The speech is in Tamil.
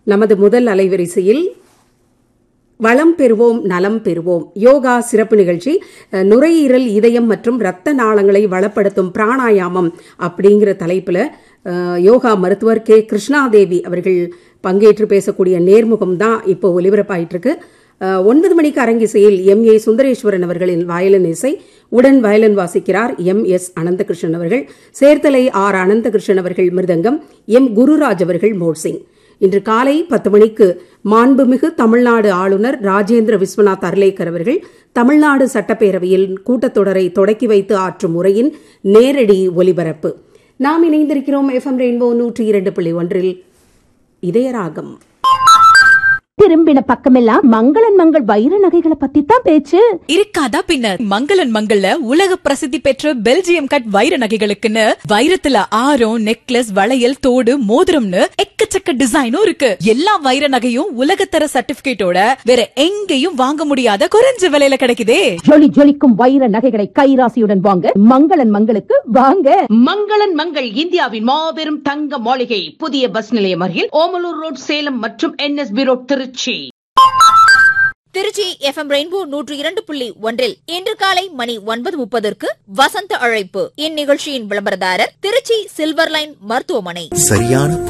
நமது முதல் அலைவரிசையில் வளம் பெறுவோம் நலம் பெறுவோம் யோகா சிறப்பு நிகழ்ச்சி அஹ், நுரையீரல் இதயம் மற்றும் இரத்த நாளங்களை வளப்படுத்தும் பிராணாயாமம் அப்படிங்கிற தலைப்புல அஹ், யோகா மருத்துவர் கே கிருஷ்ணாதேவி அவர்கள் பங்கேற்று பேசக்கூடிய நேர்முகம் தான் இப்போ ஒலிபரப்பாயிட்டு இருக்கு அஹ், ஒன்பது மணிக்கு அரங்கிசையில் எம் ஏ சுந்தரேஸ்வரன் அவர்களின் வயலின் இசை உடன் வயலின் வாசிக்கிறார் எம் எஸ் அனந்தகிருஷ்ணன் அவர்கள் சேர்த்தலை ஆர் அனந்தகிருஷ்ணன் அவர்கள் மிருதங்கம் எம் குருராஜ் அவர்கள் மோர்சிங் இன்று காலை பத்து மணிக்கு மாண்புமிகு தமிழ்நாடு ஆளுநர் ராஜேந்திர விஸ்வநாத் அர்லேக்கர் அவர்கள் தமிழ்நாடு சட்டப்பேரவையில் கூட்டத்தொடரை தொடக்கி வைத்து ஆற்றும் உரையின் நேரடி ஒலிபரப்பு நாம் இணைந்திருக்கிறோம் எஃப்எம் ரெயின்போ நூற்றி இரண்டு புள்ளி ஒன்றில் இதயராகம் திரும்பின பக்கமெல்லாம் மங்களன் மங்கள் வைர நகைகளை பத்தி தான் பேச்சு இருக்காதா பின்ன மங்களன் மங்கள்ல உலக பிரசித்தி பெற்ற பெல்ஜியம் கட் வைர நகைகளுக்குன்னு வைரத்துல ஆரம் நெக்லஸ் வளையல் தோடு மோதிரம்னு எக்கச்சக்க டிசைனும் இருக்கு எல்லா வைர நகையும் உலகத்தர சர்டிபிகேட்டோட வேற எங்கேயும் வாங்க முடியாத குறைஞ்ச விலையில கிடைக்குதே ஜொலி ஜொலிக்கும் வைர நகைகளை கைராசியுடன் வாங்க மங்களன் மங்களுக்கு வாங்க மங்களன் மங்கள் இந்தியாவின் மாபெரும் தங்க மாளிகை புதிய பஸ் நிலையம் அருகில் ஓமலூர் ரோட் சேலம் மற்றும் NSB road Trichy Trichy FM Rainbow நூற்று இரண்டு புள்ளி ஒன்றில் இன்று காலை மணி ஒன்பது முப்பதற்கு வசந்த அழைப்பு இந்நிகழ்ச்சியின் விளம்பரதாரர் திருச்சி சில்வர் லைன் மருத்துவமனை சரியான